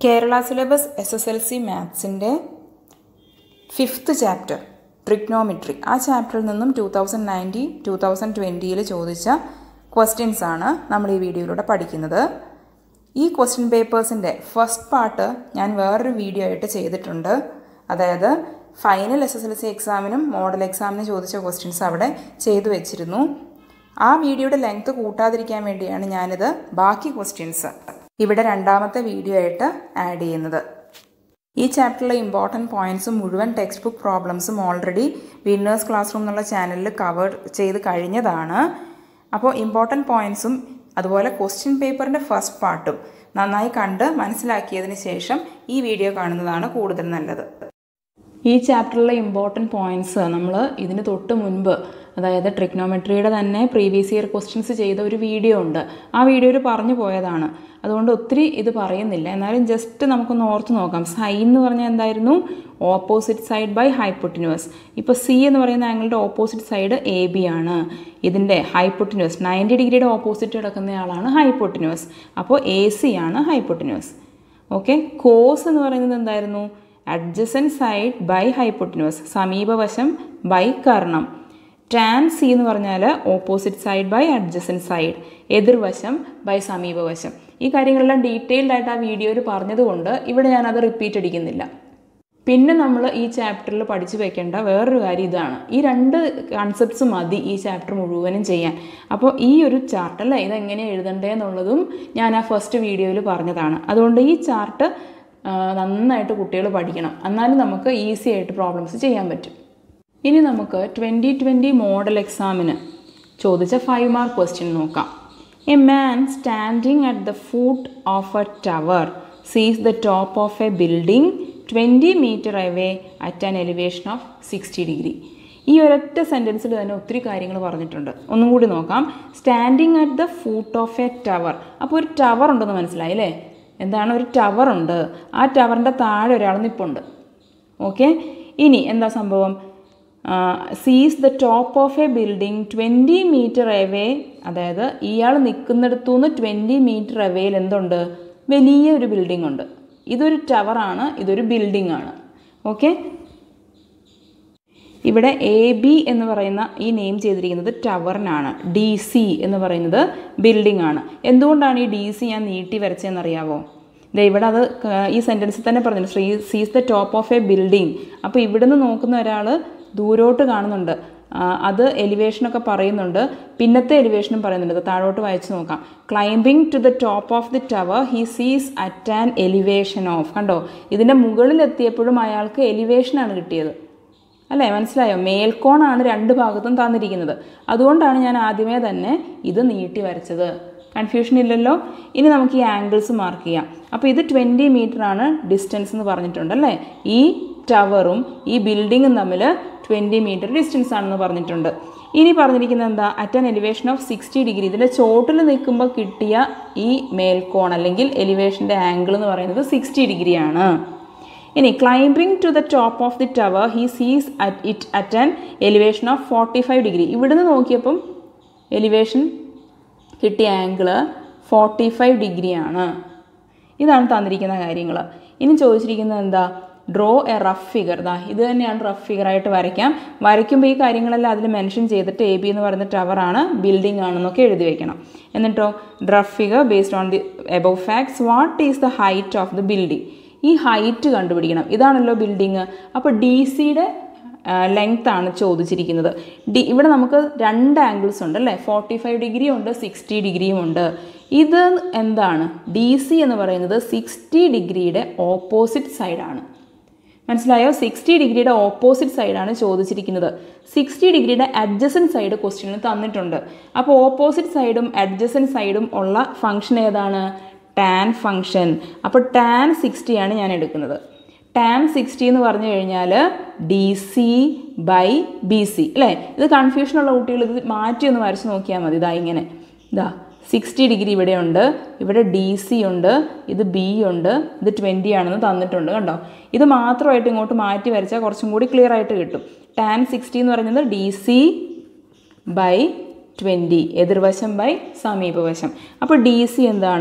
Kerala syllabus S S L C മാത്സിൻ്റെ fifth chapter trigonometry ആ ചാപ്റ്ററിൽ നിന്നും two thousand nineteen two thousand ട്വൻറ്റിയിൽ ചോദിച്ച ക്വസ്റ്റ്യൻസ് ആണ് നമ്മൾ ഈ വീഡിയോയിലൂടെ പഠിക്കുന്നത് ഈ ക്വസ്റ്റ്യൻ പേപ്പേഴ്സിൻ്റെ ഫസ്റ്റ് പാർട്ട് ഞാൻ വേറൊരു വീഡിയോ ആയിട്ട് ചെയ്തിട്ടുണ്ട് അതായത് final S S L C എക്സാമിനും മോഡൽ എക്സാമിനും ചോദിച്ച ക്വസ്റ്റ്യൻസ് അവിടെ ചെയ്തു വെച്ചിരുന്നു ആ വീഡിയോയുടെ ലെങ്ത് കൂട്ടാതിരിക്കാൻ വേണ്ടിയാണ് ഞാനിത് ബാക്കി ക്വസ്റ്റ്യൻസ് ഇവിടെ രണ്ടാമത്തെ വീഡിയോ ആയിട്ട് ആഡ് ചെയ്യുന്നത് ഈ ചാപ്റ്ററിലെ ഇമ്പോർട്ടൻറ്റ് പോയിൻറ്റ്സും മുഴുവൻ ടെക്സ്റ്റ് ബുക്ക് പ്രോബ്ലംസും ഓൾറെഡി വിന്നേഴ്സ് ക്ലാസ് റൂം എന്നുള്ള ചാനലിൽ കവർ ചെയ്ത് കഴിഞ്ഞതാണ് അപ്പോൾ ഇമ്പോർട്ടൻറ്റ് പോയിൻറ്റ്സും അതുപോലെ ക്വസ്റ്റ്യൻ പേപ്പറിൻ്റെ ഫസ്റ്റ് പാർട്ടും നന്നായി കണ്ട് മനസ്സിലാക്കിയതിന് ശേഷം ഈ വീഡിയോ കാണുന്നതാണ് കൂടുതൽ നല്ലത് ഈ ചാപ്റ്ററിലെ ഇമ്പോർട്ടൻറ്റ് പോയിൻറ്റ്സ് നമ്മൾ ഇതിന് തൊട്ട് മുൻപ് അതായത് ട്രിഗ്നോമെട്രിയുടെ തന്നെ പ്രീവിയസ് ഇയർ ക്വസ്റ്റ്യൻസ് ചെയ്ത ഒരു വീഡിയോ ഉണ്ട് ആ വീഡിയോയിൽ പറഞ്ഞു പോയതാണ് അതുകൊണ്ട് ഒത്തിരി ഇത് പറയുന്നില്ല എന്നാലും ജസ്റ്റ് നമുക്കൊന്ന് ഓർത്ത് നോക്കാം സൈൻ എന്ന് പറഞ്ഞാൽ എന്തായിരുന്നു ഓപ്പോസിറ്റ് സൈഡ് ബൈ ഹൈപ്പൊട്ടിനുവസ് ഇപ്പോൾ സി എന്ന് പറയുന്ന ആംഗിളിൻ്റെ ഓപ്പോസിറ്റ് സൈഡ് എ ബി ആണ് ഇതിൻ്റെ ഹൈപ്പൊട്ടിനുവസ് നയൻറ്റി ഡിഗ്രിയുടെ ഓപ്പോസിറ്റ് കിടക്കുന്നയാളാണ് ഹൈപ്പൊട്ടിനുവസ് അപ്പോൾ എ സി ആണ് ഹൈപ്പൊട്ടിനുവസ് ഓക്കെ കോസ് എന്ന് പറയുന്നത് എന്തായിരുന്നു അഡ്ജസൻ സൈഡ് ബൈ ഹൈപ്പൊട്ടിനുവസ് സമീപവശം ബൈ കർണം ടാൻ സി എന്ന് പറഞ്ഞാൽ opposite side by adjacent side എതിർവശം ബൈ സമീപവശം ഈ കാര്യങ്ങളെല്ലാം ഡീറ്റെയിൽഡ് ആയിട്ട് ആ വീഡിയോയിൽ പറഞ്ഞതുകൊണ്ട് ഇവിടെ ഞാനത് റിപ്പീറ്റ് അടിക്കുന്നില്ല പിന്നെ നമ്മൾ ഈ ചാപ്റ്ററിൽ പഠിച്ചു വെക്കേണ്ട വേറൊരു കാര്യം ഇതാണ് ഈ രണ്ട് കൺസെപ്റ്റ്സ് മതി ഈ ചാപ്റ്റർ മുഴുവനും ചെയ്യാൻ അപ്പോൾ ഈ ഒരു ചാർട്ട് അല്ലേ ഇതെങ്ങനെ എഴുതണ്ടേ എന്നുള്ളതും ഞാൻ ആ ഫസ്റ്റ് വീഡിയോയിൽ പറഞ്ഞതാണ് അതുകൊണ്ട് ഈ ചാർട്ട് നന്നായിട്ട് കുട്ടികൾ പഠിക്കണം എന്നാലും നമുക്ക് ഈസി ആയിട്ട് പ്രോബ്ലംസ് ചെയ്യാൻ പറ്റും ഇനി നമുക്ക് ട്വൻറ്റി ട്വൻറ്റി മോഡൽ എക്സാമിന് ചോദിച്ച ഫൈവ് മാർക്ക് ക്വസ്റ്റ്യൻ നോക്കാം a man standing at the foot of a tower sees the top of a building twenty metre away at an elevation of sixty degree ഈ ഒരൊറ്റ സെൻറ്റൻസിൽ തന്നെ ഒത്തിരി കാര്യങ്ങൾ പറഞ്ഞിട്ടുണ്ട് ഒന്നും കൂടി നോക്കാം standing at the foot of a tower അപ്പോൾ ഒരു ടവർ ഉണ്ടെന്ന് മനസ്സിലായി അല്ലേ എന്താണ് ഒരു ടവർ ഉണ്ട് ആ ടവറിൻ്റെ താഴെ ഒരാൾ നിൽപ്പുണ്ട് ഓക്കെ ഇനി എന്താ സംഭവം sees the top of a building twenty metre away അതായത് ഇയാൾ നിൽക്കുന്നിടത്തു നിന്ന് ട്വൻറ്റി മീറ്റർ എവേയിൽ എന്തുണ്ട് വലിയ ഒരു ബിൽഡിംഗ് ഉണ്ട് ഇതൊരു ടവറാണ് ഇതൊരു ബിൽഡിംഗ് ആണ് ഓക്കെ ഇവിടെ എ ബി എന്ന് പറയുന്ന ഈ നെയിം ചെയ്തിരിക്കുന്നത് ടവറിനാണ് ഡി സി എന്ന് പറയുന്നത് ബിൽഡിംഗ് ആണ് എന്തുകൊണ്ടാണ് ഈ ഡി സി ഞാൻ നീട്ടി വരച്ചതെന്നറിയാവോ ദേ ഇവിടെ അത് ഈ സെൻറ്റൻസിൽ തന്നെ പറഞ്ഞു ശ്രീ sees the top of a building അപ്പോൾ ഇവിടുന്ന് നോക്കുന്ന ഒരാൾ ദൂരോട്ട് കാണുന്നുണ്ട് അത് എലിവേഷനൊക്കെ പറയുന്നുണ്ട് പിന്നത്തെ എലിവേഷനും പറയുന്നുണ്ട് താഴോട്ട് വായിച്ചു നോക്കാം climbing to the top of the tower he sees at an elevation of കണ്ടോ ഇതിൻ്റെ മുകളിലെത്തിയപ്പോഴും അയാൾക്ക് എലിവേഷനാണ് കിട്ടിയത് അല്ലേ മനസ്സിലായോ മേൽക്കോണാണ് രണ്ട് ഭാഗത്തും തന്നിരിക്കുന്നത് അതുകൊണ്ടാണ് ഞാൻ ആദ്യമേ തന്നെ ഇത് നീട്ടി വരച്ചത് കൺഫ്യൂഷൻ ഇല്ലല്ലോ ഇനി നമുക്ക് ഈ ആംഗിൾസ് മാർക്ക് ചെയ്യാം അപ്പോൾ ഇത് ട്വൻറ്റി മീറ്റർ ആണ് ഡിസ്റ്റൻസ് എന്ന് പറഞ്ഞിട്ടുണ്ട് അല്ലേ ഈ ടവറും ഈ ബിൽഡിങ്ങും തമ്മിൽ ട്വൻറ്റി മീറ്റർ ഡിസ്റ്റൻസ് ആണെന്ന് പറഞ്ഞിട്ടുണ്ട് ഇനി പറഞ്ഞിരിക്കുന്നത് എന്താ at an elevation of sixty degree ഇതിൻ്റെ ചോട്ടിൽ നിൽക്കുമ്പോൾ കിട്ടിയ ഈ മേൽക്കോൺ അല്ലെങ്കിൽ എലിവേഷൻ്റെ ആംഗിൾ എന്ന് പറയുന്നത് സിക്സ്റ്റി ഡിഗ്രിയാണ് ഇനി climbing to the top of the tower he sees at it at an elevation of forty five degree ഇവിടുന്ന് നോക്കിയപ്പം എലിവേഷൻ കിട്ടിയ ആംഗിള് ഫോർട്ടി ഫൈവ് ഡിഗ്രിയാണ് ഇതാണ് തന്നിരിക്കുന്ന കാര്യങ്ങൾ ഇനി ചോദിച്ചിരിക്കുന്നത് എന്താ ഡ്രോ എ റഫ് ഫിഗർ ദാ ഇത് തന്നെയാണ് റഫ് ഫിഗർ ആയിട്ട് വരയ്ക്കാം വരയ്ക്കുമ്പോൾ ഈ കാര്യങ്ങളെല്ലാം അതിൽ മെൻഷൻ ചെയ്തിട്ട് എ ബി എന്ന് പറയുന്ന ടവറാണ് ബിൽഡിംഗ് ആണെന്നൊക്കെ എഴുതി വെക്കണം എന്നിട്ടോ rough figure based on the above facts what is the height of the building ഈ ഹൈറ്റ് കണ്ടുപിടിക്കണം ഇതാണല്ലോ ബിൽഡിങ് അപ്പോൾ ഡി സിയുടെ ലെങ്ത് ആണ് ചോദിച്ചിരിക്കുന്നത് ഡി ഇവിടെ നമുക്ക് രണ്ട് ആംഗിൾസ് ഉണ്ട് അല്ലേ ഫോർട്ടി ഫൈവ് ഡിഗ്രി ഉണ്ട് സിക്സ്റ്റി ഡിഗ്രിയും ഉണ്ട് ഇത് എന്താണ് ഡി സി എന്ന് പറയുന്നത് സിക്സ്റ്റി ഡിഗ്രിയുടെ ഓപ്പോസിറ്റ് സൈഡാണ് മനസ്സിലായോ സിക്സ്റ്റി ഡിഗ്രിയുടെ ഓപ്പോസിറ്റ് സൈഡാണ് ചോദിച്ചിരിക്കുന്നത് സിക്സ്റ്റി ഡിഗ്രിയുടെ അഡ്ജസൻ സൈഡ് ക്വസ്റ്റ്യനിൽ തന്നിട്ടുണ്ട് അപ്പോൾ ഓപ്പോസിറ്റ് സൈഡും അഡ്ജസൻ സൈഡും ഉള്ള ഫംഗ്ഷൻ ഏതാണ് ടാൻ ഫംഗ്ഷൻ അപ്പോൾ ടാൻ സിക്സ്റ്റിയാണ് ഞാൻ എടുക്കുന്നത് ടാൻ സിക്സ്റ്റി എന്ന് പറഞ്ഞു കഴിഞ്ഞാൽ D C by B C അല്ലേ ഇത് കൺഫ്യൂഷനുള്ള കുട്ടികൾ ഇത് മാറ്റി ഒന്ന് വരച്ച് നോക്കിയാൽ മതി ഇതാ ഇങ്ങനെ ഇതാ സിക്സ്റ്റി ഡിഗ്രി ഇവിടെ ഉണ്ട് ഇവിടെ ഡി സി ഉണ്ട് ഇത് ബി ഉണ്ട് ഇത് ട്വൻറ്റി ആണെന്ന് തന്നിട്ടുണ്ട് കണ്ടോ ഇത് മാത്രമായിട്ട് ഇങ്ങോട്ട് മാറ്റി വരച്ചാൽ കുറച്ചും കൂടി ക്ലിയർ ആയിട്ട് കിട്ടും ടാൻ സിക്സ്റ്റി എന്ന് പറയുന്നത് ഡി സി ബൈ ട്വൻറ്റി എതിർവശം ബൈ സമീപവശം അപ്പോൾ ഡി സി എന്താണ്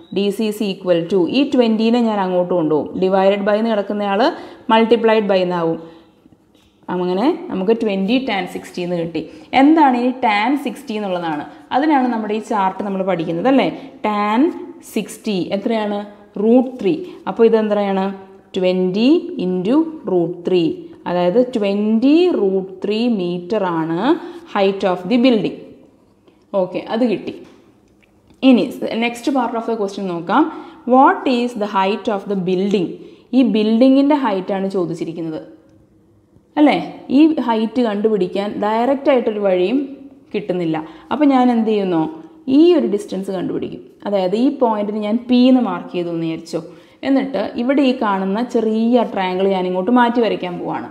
D C is equal to ഈ ട്വൻറ്റീനെ ഞാൻ അങ്ങോട്ട് കൊണ്ടുപോകും ഡിവൈഡഡ് ബൈ എന്ന് കിടക്കുന്നയാൾ മൾട്ടിപ്ലൈഡ് ബൈ എന്നാവും അങ്ങനെ നമുക്ക് ട്വൻറ്റി ടാൻ സിക്സ്റ്റി എന്ന് കിട്ടി എന്താണ് ഈ ടാൻ സിക്സ്റ്റി എന്നുള്ളതാണ് അതിനാണ് നമ്മുടെ ഈ ചാർട്ട് നമ്മൾ പഠിക്കുന്നത് അല്ലേ ടാൻ സിക്സ്റ്റി എത്രയാണ് റൂട്ട് ത്രീ അപ്പോൾ ഇതെത്രയാണ് ട്വൻറ്റി ഇൻറ്റു റൂട്ട് ത്രീ അതായത് ട്വൻറ്റി റൂട്ട് ത്രീ മീറ്റർ ആണ് height of the building okay അത് കിട്ടി ഇനി next part of the question നോക്കാം what is the height of the building ഈ ബിൽഡിങ്ങിൻ്റെ ഹൈറ്റാണ് ചോദിച്ചിരിക്കുന്നത് അല്ലേ ഈ ഹൈറ്റ് കണ്ടുപിടിക്കാൻ ഡയറക്റ്റ് ആയിട്ടൊരു വഴിയും കിട്ടുന്നില്ല അപ്പോൾ ഞാൻ എന്ത് ചെയ്യുന്നു ഈ ഒരു ഡിസ്റ്റൻസ് കണ്ടുപിടിക്കും അതായത് ഈ പോയിന്റിന് ഞാൻ പി എന്ന് മാർക്ക് ചെയ്തു എന്ന് വിചാരിച്ചോ എന്നിട്ട് ഇവിടെ ഈ കാണുന്ന ചെറിയ ട്രയാങ്കിൾ ഞാൻ ഇങ്ങോട്ട് മാറ്റി വരയ്ക്കാൻ പോവാണ്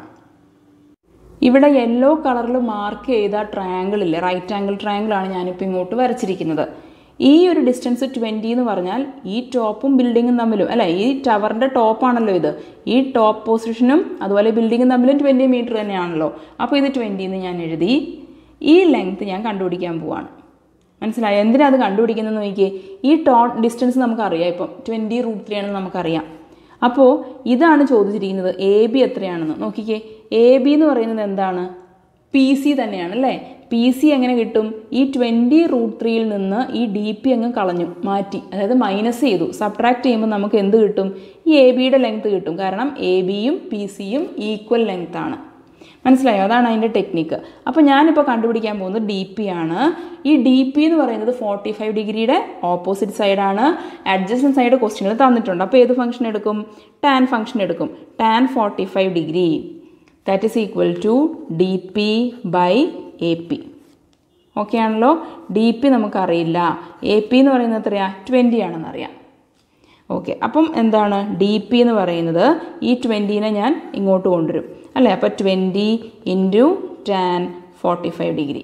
ഇവിടെ യെല്ലോ കളറിൽ മാർക്ക് ചെയ്ത ട്രയാങ്കിൾ ഇല്ലേ റൈറ്റ് ആംഗിൾ ട്രയാങ്കിൾ ആണ് ഞാനിപ്പോൾ ഇങ്ങോട്ട് വരച്ചിരിക്കുന്നത് ഈ ഒരു ഡിസ്റ്റൻസ് ട്വൻറ്റി എന്ന് പറഞ്ഞാൽ ഈ ടോപ്പും ബിൽഡിങ്ങും തമ്മിലും അല്ല ഈ ടവറിൻ്റെ ടോപ്പാണല്ലോ ഇത് ഈ ടോപ്പ് പൊസിഷനും അതുപോലെ ബിൽഡിങ്ങും തമ്മിലും ട്വൻറ്റി മീറ്റർ തന്നെയാണല്ലോ അപ്പോൾ ഇത് ട്വൻറ്റി എന്ന് ഞാൻ എഴുതി ഈ ലെങ്ത് ഞാൻ കണ്ടുപിടിക്കാൻ പോവാണ് മനസ്സിലായോ എന്തിനാ അത് കണ്ടുപിടിക്കുന്നതെന്ന് നോക്കിയേ ഈ ടോ ഡിസ്റ്റൻസ് നമുക്കറിയാം ഇപ്പം ട്വൻറ്റി റൂട്ട് ത്രീ ആണെന്ന് നമുക്കറിയാം അപ്പോൾ ഇതാണ് ചോദിച്ചിരിക്കുന്നത് എ ബി എത്രയാണെന്ന് നോക്കിക്കേ എ ബി എന്ന് പറയുന്നത് എന്താണ് പി സി തന്നെയാണ് അല്ലേ പി സി എങ്ങനെ കിട്ടും ഈ ട്വൻറ്റി റൂട്ട് ത്രീയിൽ നിന്ന് ഈ ഡി പി അങ്ങ് കളഞ്ഞു മാറ്റി അതായത് മൈനസ് ചെയ്തു സബ്ട്രാക്ട് ചെയ്യുമ്പോൾ നമുക്ക് എന്ത് കിട്ടും ഈ എ ബിയുടെ ലെങ്ത് കിട്ടും കാരണം എ ബിയും പി സിയും ഈക്വൽ ലെങ്ത് ആണ് മനസ്സിലായോ അതാണ് അതിൻ്റെ ടെക്നിക്ക് അപ്പോൾ ഞാനിപ്പോൾ കണ്ടുപിടിക്കാൻ പോകുന്നത് ഡി പി ആണ് ഈ ഡി പി എന്ന് പറയുന്നത് ഫോർട്ടി ഫൈവ് ഡിഗ്രിയുടെ ഓപ്പോസിറ്റ് സൈഡാണ് അഡ്ജസ്റ്റൻ സൈഡ് ക്വസ്റ്റ്യനിൽ തന്നിട്ടുണ്ട് അപ്പോൾ ഏത് ഫംഗ്ഷൻ എടുക്കും ടാൻ ഫംഗ്ഷൻ എടുക്കും tan forty five degree that is equal to D P by A P okay ആണല്ലോ ഡി പി നമുക്കറിയില്ല എ പി എന്ന് പറയുന്നത് എത്രയാ ട്വൻറ്റി ആണെന്നറിയാം ഓക്കെ അപ്പം എന്താണ് ഡി പി എന്ന് പറയുന്നത് ഈ ട്വൻറ്റീനെ ഞാൻ ഇങ്ങോട്ട് കൊണ്ടുവരും അല്ലേ അപ്പോൾ twenty into tan forty five degree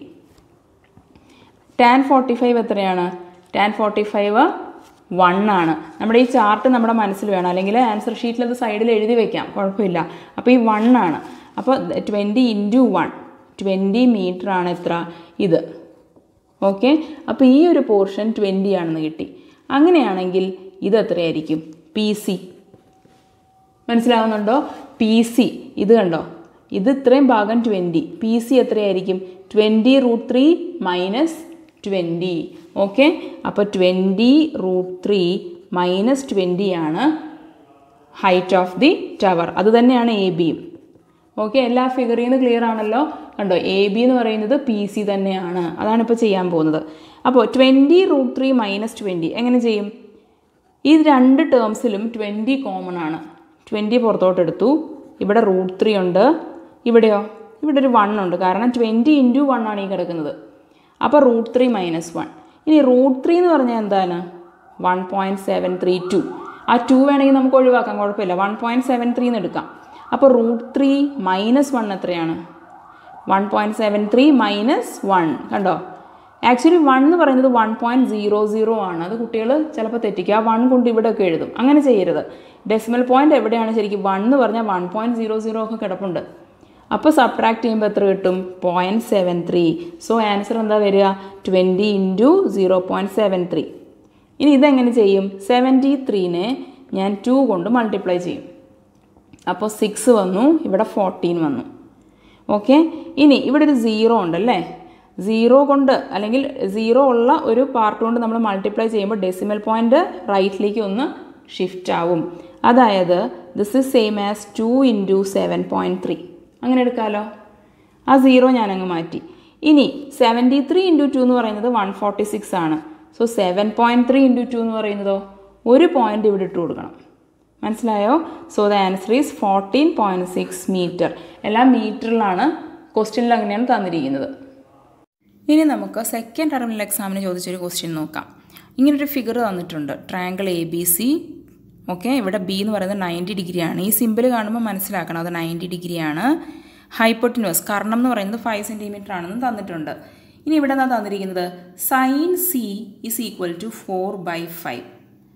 tan forty five എത്രയാണ് ടാൻ ഫോർട്ടി ഫൈവ് വൺ ആണ് നമ്മുടെ ഈ ചാർട്ട് നമ്മുടെ മനസ്സിൽ വേണം അല്ലെങ്കിൽ ആൻസർ ഷീറ്റിൽ അത് സൈഡിൽ എഴുതി വെക്കാം കുഴപ്പമില്ല അപ്പോൾ ഈ വൺ ആണ് അപ്പോൾ twenty into one twenty metre ആണ് എത്ര ഇത് ഓക്കെ അപ്പോൾ ഈ ഒരു പോർഷൻ ട്വൻറ്റി ആണെന്ന് കിട്ടി അങ്ങനെയാണെങ്കിൽ ഇത് എത്രയായിരിക്കും പി സി മനസ്സിലാവുന്നുണ്ടോ പി സി ഇത് കണ്ടോ ഇത് ഇത്രയും ഭാഗം ട്വൻറ്റി പി സി എത്രയായിരിക്കും twenty root three minus twenty okay അപ്പോൾ twenty root three minus twenty ആണ് ഹൈറ്റ് ഓഫ് ദി ടവർ അത് തന്നെയാണ് എ ബിയും ഓക്കെ എല്ലാ ഫിഗറിൽ നിന്ന് ക്ലിയർ ആണല്ലോ കണ്ടോ എ ബി എന്ന് പറയുന്നത് പി സി തന്നെയാണ് അതാണ് ഇപ്പോൾ ചെയ്യാൻ പോകുന്നത് അപ്പോൾ twenty root three minus twenty എങ്ങനെ ചെയ്യും ഈ രണ്ട് ടേംസിലും ട്വൻറ്റി കോമൺ ആണ് ട്വൻറ്റി പുറത്തോട്ട് എടുത്തു ഇവിടെ റൂട്ട് ത്രീ ഉണ്ട് ഇവിടെയോ ഇവിടെ ഒരു വൺ ഉണ്ട് കാരണം ട്വൻറ്റി ഇൻറ്റു വൺ ആണ് ഈ കിടക്കുന്നത് അപ്പോൾ റൂട്ട് ത്രീ മൈനസ് വൺ ഇനി റൂട്ട് ത്രീ എന്ന് പറഞ്ഞാൽ എന്താണ് one point seven three two ആ ടു വേണമെങ്കിൽ നമുക്ക് ഒഴിവാക്കാം കുഴപ്പമില്ല വൺ പോയിൻറ്റ് സെവൻ ത്രീ എന്ന് എടുക്കാം അപ്പോൾ റൂട്ട് ത്രീ മൈനസ് വൺ എത്രയാണ് one point seven three minus one കണ്ടോ ആക്ച്വലി വൺ എന്ന് പറയുന്നത് വൺ പോയിൻറ്റ് സീറോ സീറോ ആണ് അത് കുട്ടികൾ ചിലപ്പോൾ തെറ്റിക്കുക ആ വൺ കൊണ്ട് ഇവിടെയൊക്കെ എഴുതും അങ്ങനെ ചെയ്യരുത് ഡെസിമൽ പോയിന്റ് എവിടെയാണ് ശരിക്കും വൺ എന്ന് പറഞ്ഞാൽ വൺ പോയിൻറ്റ് സീറോ സീറോ ഒക്കെ കിടപ്പുണ്ട് അപ്പോൾ സബ്ട്രാക്ട് ചെയ്യുമ്പോൾ എത്ര കിട്ടും point seven three so answer എന്താ വരിക twenty into zero point seven three ഇനി ഇതെങ്ങനെ ചെയ്യും സെവൻറ്റി ത്രീനെ ഞാൻ ടു കൊണ്ട് മൾട്ടിപ്ലൈ ചെയ്യും അപ്പോൾ സിക്സ് വന്നു ഇവിടെ ഫോർട്ടീൻ വന്നു ഓക്കെ ഇനി ഇവിടെ ഒരു സീറോ ഉണ്ടല്ലേ സീറോ കൊണ്ട് അല്ലെങ്കിൽ സീറോ ഉള്ള ഒരു പാർട്ട് കൊണ്ട് നമ്മൾ മൾട്ടിപ്ലൈ ചെയ്യുമ്പോൾ ഡെസിമൽ പോയിൻ്റ് റൈറ്റിലേക്ക് ഒന്ന് ഷിഫ്റ്റ് ആവും അതായത് this is same as two into seven point three അങ്ങനെ എടുക്കാമല്ലോ ആ സീറോ ഞാനങ്ങ് മാറ്റി ഇനി സെവൻറ്റി ത്രീ ഇൻറ്റു ടു എന്ന് പറയുന്നത് വൺ ഫോർട്ടി സിക്സ് ആണ് so seven point three into two എന്ന് പറയുന്നതോ ഒരു പോയിൻ്റ് ഇവിടെ ഇട്ട് കൊടുക്കണം മനസ്സിലായോ so the answer is fourteen point six metre എല്ലാം മീറ്ററിലാണ് ക്വസ്റ്റ്യനിൽ അങ്ങനെയാണ് തന്നിരിക്കുന്നത് ഇനി നമുക്ക് സെക്കൻഡ് ടെർമിനൽ എക്സാമിന് ചോദിച്ചൊരു ക്വസ്റ്റ്യൻ നോക്കാം ഇങ്ങനൊരു ഫിഗർ തന്നിട്ടുണ്ട് triangle A B C okay ഇവിടെ ബി എന്ന് പറയുന്നത് നയൻറ്റി ഡിഗ്രിയാണ് ഈ സിമ്പിൾ കാണുമ്പോൾ മനസ്സിലാക്കണം അത് നയൻറ്റി ഡിഗ്രിയാണ് ഹൈപ്പൊട്ടിനുവസ് കർണം എന്ന് പറയുന്നത് ഫൈവ് സെൻറ്റിമീറ്റർ ആണെന്ന് തന്നിട്ടുണ്ട് ഇനി ഇവിടെ എന്താ തന്നിരിക്കുന്നത് sine C is equal to four by five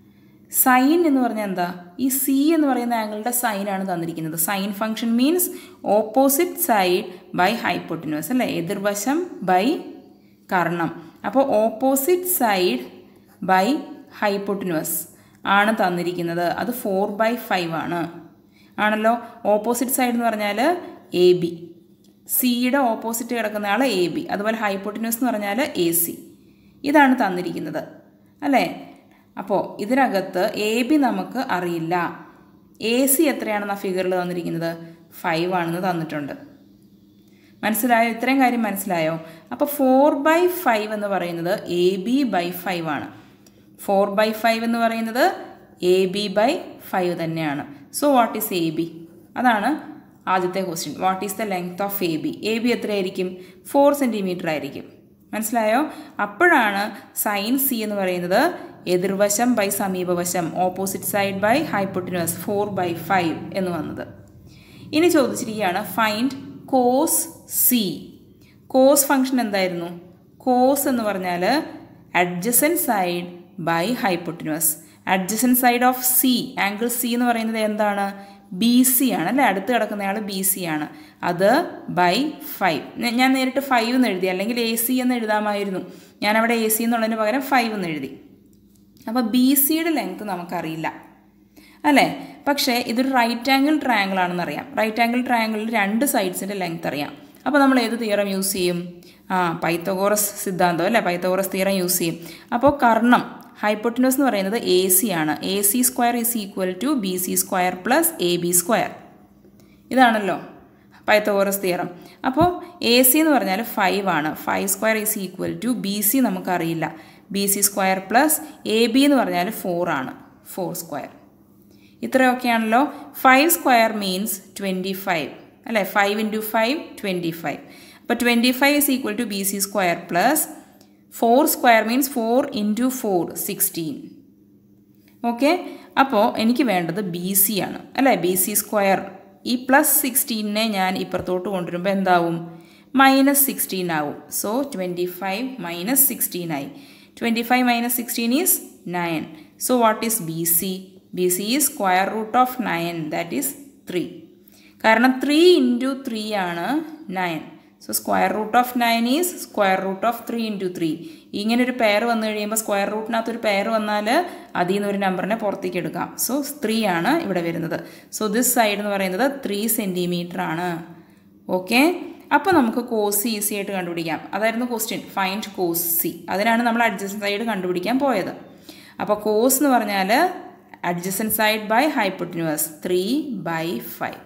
sine എന്ന് പറഞ്ഞാൽ എന്താ ഈ സി എന്ന് പറയുന്ന ആംഗിളുടെ സൈനാണ് തന്നിരിക്കുന്നത് sine function means opposite side by hypotenuse അല്ലേ എതിർവശം ബൈ കർണം അപ്പോൾ ഓപ്പോസിറ്റ് സൈഡ് ബൈ ഹൈപ്പൊട്ടിനുവസ് ആണ് തന്നിരിക്കുന്നത് അത് ഫോർ ബൈ ഫൈവ് ആണ് ആണല്ലോ ഓപ്പോസിറ്റ് സൈഡ് എന്ന് പറഞ്ഞാൽ എ ബി സിയുടെ ഓപ്പോസിറ്റ് കിടക്കുന്ന ആൾ എ ബി അതുപോലെ ഹൈപ്പോട്ടിന്യൂസ് എന്ന് പറഞ്ഞാൽ എ സി ഇതാണ് തന്നിരിക്കുന്നത് അല്ലേ അപ്പോൾ ഇതിനകത്ത് എ ബി നമുക്ക് അറിയില്ല എ സി എത്രയാണെന്ന് ആ ഫിഗറിൽ തന്നിരിക്കുന്നത് ഫൈവ് ആണെന്ന് തന്നിട്ടുണ്ട് മനസ്സിലായോ ഇത്രയും കാര്യം മനസ്സിലായോ അപ്പോൾ ഫോർ ബൈ ഫൈവ് എന്ന് പറയുന്നത് എ ബി ബൈ ഫൈവ് ആണ് ഫോർ ബൈ ഫൈവ് എന്ന് പറയുന്നത് എ ബി ബൈ ഫൈവ് തന്നെയാണ് so what is A B അതാണ് ആദ്യത്തെ question what is the length of A B A B എത്രയായിരിക്കും ഫോർ സെൻറ്റിമീറ്റർ ആയിരിക്കും മനസ്സിലായോ അപ്പോഴാണ് സൈൻ സി എന്ന് പറയുന്നത് എതിർവശം ബൈ സമീപവശം opposite side by hypotenuse four by five എന്ന് വന്നത് ഇനി ചോദിച്ചിരിക്കുകയാണ് find cos C cos function എന്തായിരുന്നു കോസ് എന്ന് പറഞ്ഞാൽ adjacent side by hypotenuse adjacent side of C angle C എന്ന് പറയുന്നത് എന്താണ് ബി സി ആണ് അല്ലേ അടുത്ത് കിടക്കുന്നയാൾ ബി സി ആണ് അത് ബൈ ഫൈവ് ഞാൻ നേരിട്ട് ഫൈവ് എന്ന് എഴുതി അല്ലെങ്കിൽ എ സി എന്ന് എഴുതാമായിരുന്നു ഞാൻ അവിടെ എ സി എന്നുള്ളതിന് പകരം ഫൈവ് എന്ന് എഴുതി അപ്പോൾ ബി സിയുടെ ലെങ്ത് നമുക്കറിയില്ല അല്ലേ പക്ഷേ ഇതൊരു റൈറ്റ് ആംഗിൾ ട്രയാങ്കിൾ ആണെന്ന് അറിയാം റൈറ്റ് ആംഗിൾ ട്രയാങ്കിളിൽ രണ്ട് സൈഡ്സിൻ്റെ ലെങ്ത് അറിയാം അപ്പോൾ നമ്മൾ ഏത് തീറം യൂസ് ചെയ്യും ആ പൈത്തഗോറസ് സിദ്ധാന്തം അല്ലേ പൈത്തഗോറസ് തീറം യൂസ് ചെയ്യും അപ്പോൾ കർണം ഹൈപ്പൊട്ടിനോസ് എന്ന് പറയുന്നത് എ സി ആണ് A C square is equal to B C square plus A B square ഇതാണല്ലോ പൈത്തഗോറസ് തിയറം അപ്പോൾ എ സി എന്ന് പറഞ്ഞാൽ ഫൈവ് ആണ് five square is equal to B C നമുക്കറിയില്ല B C square plus A B എന്ന് പറഞ്ഞാൽ four ആണ് four square ഇത്രയൊക്കെയാണല്ലോ five square means twenty five അല്ലേ five into five twenty five അപ്പോൾ twenty five is equal to B C square plus four square means four into four sixteen okay അപ്പോൾ എനിക്ക് വേണ്ടത് B C ആണ് അല്ലേ B C square ഈ plus സിക്സ്റ്റീനെ ഞാൻ ഇപ്പുറത്തോട്ട് കൊണ്ടുവരുമ്പോൾ എന്താവും മൈനസ് സിക്സ്റ്റീൻ ആവും so twenty five minus sixteen ആയി twenty five minus sixteen is nine so what is B C B C is square root of nine that is three കാരണം three into three ആണ് nine so square root of nine is square root of three into three ഇങ്ങനെ ഒരു pair വന്നു കഴിയുമ്പോൾ square റൂട്ടിനകത്ത് ഒരു pair വന്നാൽ അതിൽ നിന്ന് ഒരു നമ്പറിനെ പുറത്തേക്ക് എടുക്കാം സോ ത്രീ ആണ് ഇവിടെ വരുന്നത് സോ ദിസ് സൈഡ് എന്ന് പറയുന്നത് ത്രീ സെൻറ്റിമീറ്റർ ആണ് ഓക്കെ അപ്പോൾ നമുക്ക് കോസ് സി ഈസി ആയിട്ട് കണ്ടുപിടിക്കാം അതായിരുന്നു ക്വസ്റ്റ്യൻ ഫൈൻഡ് കോസ് സി അതിനാണ് നമ്മൾ അഡ്ജസ്റ്റൻ സൈഡ് കണ്ടുപിടിക്കാൻ പോയത് അപ്പോൾ കോസ് എന്ന് പറഞ്ഞാൽ adjacent side by hypotenuse three by five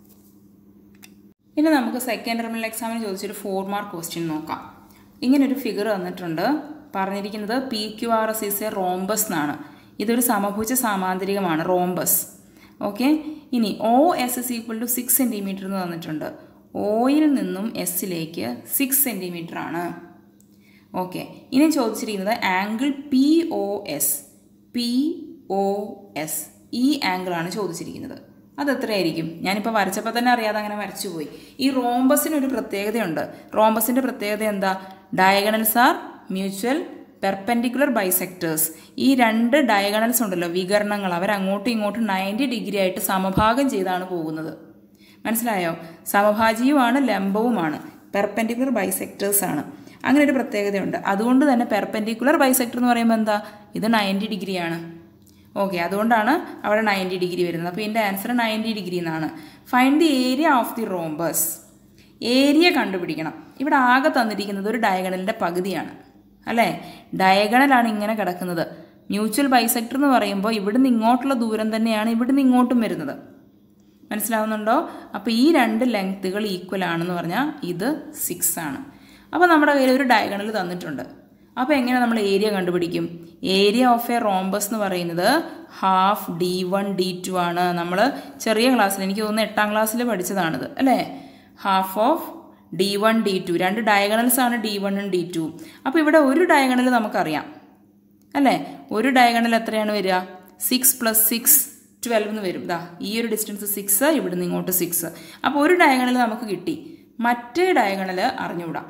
ഇനി നമുക്ക് സെക്കൻഡ് ടെർമിനൽ എക്സാമിന് ചോദിച്ചൊരു ഫോർ മാർക്ക് ക്വസ്റ്റ്യൻ നോക്കാം ഇങ്ങനൊരു ഫിഗർ തന്നിട്ടുണ്ട് പറഞ്ഞിരിക്കുന്നത് P Q R S is a rhombus എന്നാണ് ഇതൊരു സമഭുജ സാമാന്തരികമാണ് റോംബസ് ഓക്കെ ഇനി O S is equal to six centimetre എന്ന് തന്നിട്ടുണ്ട് ഒയിൽ നിന്നും എസ്സിലേക്ക് സിക്സ് സെൻറ്റിമീറ്റർ ആണ് ഓക്കെ ഇനി ചോദിച്ചിരിക്കുന്നത് angle P O S P O S ഈ ആംഗിളാണ് ചോദിച്ചിരിക്കുന്നത് അത് എത്രയായിരിക്കും ഞാനിപ്പോൾ വരച്ചപ്പോൾ തന്നെ അറിയാതെ അങ്ങനെ വരച്ചു പോയി ഈ റോംബസിന് ഒരു പ്രത്യേകതയുണ്ട് റോംബസിൻ്റെ പ്രത്യേകത എന്താ diagonals are mutual perpendicular bisectors ഈ രണ്ട് ഡയഗണൽസ് ഉണ്ടല്ലോ വികരണങ്ങൾ അവർ അങ്ങോട്ടും ഇങ്ങോട്ടും നയൻറ്റി ഡിഗ്രി ആയിട്ട് സമഭാഗം ചെയ്താണ് പോകുന്നത് മനസ്സിലായോ സമഭാജിയുമാണ് ലംബവുമാണ് പെർപെൻഡിക്കുലർ ബൈസെക്ടേഴ്സ് ആണ് അങ്ങനെ ഒരു പ്രത്യേകതയുണ്ട് അതുകൊണ്ട് തന്നെ പെർപെൻഡിക്കുലർ ബൈസെക്ടർ എന്ന് പറയുമ്പോൾ എന്താ ഇത് നയൻറ്റി ഡിഗ്രിയാണ് ഓക്കെ അതുകൊണ്ടാണ് അവിടെ നയൻറ്റി ഡിഗ്രി വരുന്നത് അപ്പോൾ ഇതിൻ്റെ ആൻസർ നയൻറ്റി ഡിഗ്രി എന്നാണ് find the area of the rhombus area കണ്ടുപിടിക്കണം ഇവിടെ ആകെ തന്നിരിക്കുന്നത് ഒരു ഡയഗണലിൻ്റെ പകുതിയാണ് അല്ലേ ഡയഗണലാണ് ഇങ്ങനെ കിടക്കുന്നത് മ്യൂച്വൽ ബൈസെക്ടർ എന്ന് പറയുമ്പോൾ ഇവിടുന്ന് ഇങ്ങോട്ടുള്ള ദൂരം തന്നെയാണ് ഇവിടുന്ന് ഇങ്ങോട്ടും വരുന്നത് മനസ്സിലാവുന്നുണ്ടോ അപ്പോൾ ഈ രണ്ട് ലെങ്ത്തുകൾ ഈക്വൽ ആണെന്ന് പറഞ്ഞാൽ ഇത് സിക്സ് ആണ് അപ്പോൾ നമ്മുടെ കയ്യിൽ ഒരു ഡയഗണൽ തന്നിട്ടുണ്ട് അപ്പോൾ എങ്ങനെ നമ്മൾ ഏരിയ കണ്ടുപിടിക്കും ഏരിയ ഓഫ് എ റോംബസ് എന്ന് പറയുന്നത് half D one D two ആണ് നമ്മൾ ചെറിയ ക്ലാസ്സിൽ എനിക്ക് തോന്നുന്നു എട്ടാം ക്ലാസ്സിൽ പഠിച്ചതാണിത് അല്ലേ half of D one D two രണ്ട് ഡയഗണൽസ് ആണ് ഡി വണ്ണും ഡി ടു അപ്പോൾ ഇവിടെ ഒരു ഡയഗണൽ നമുക്കറിയാം അല്ലേ ഒരു ഡയഗണൽ എത്രയാണ് വരിക സിക്സ് പ്ലസ് സിക്സ് ട്വൽവ് എന്ന് വരും ദാ ഈ ഒരു ഡിസ്റ്റൻസ് സിക്സ് ഇവിടുന്ന് ഇങ്ങോട്ട് സിക്സ് അപ്പോൾ ഒരു ഡയഗണൽ നമുക്ക് കിട്ടി മറ്റേ ഡയഗണൽ അറിഞ്ഞുകൂടാം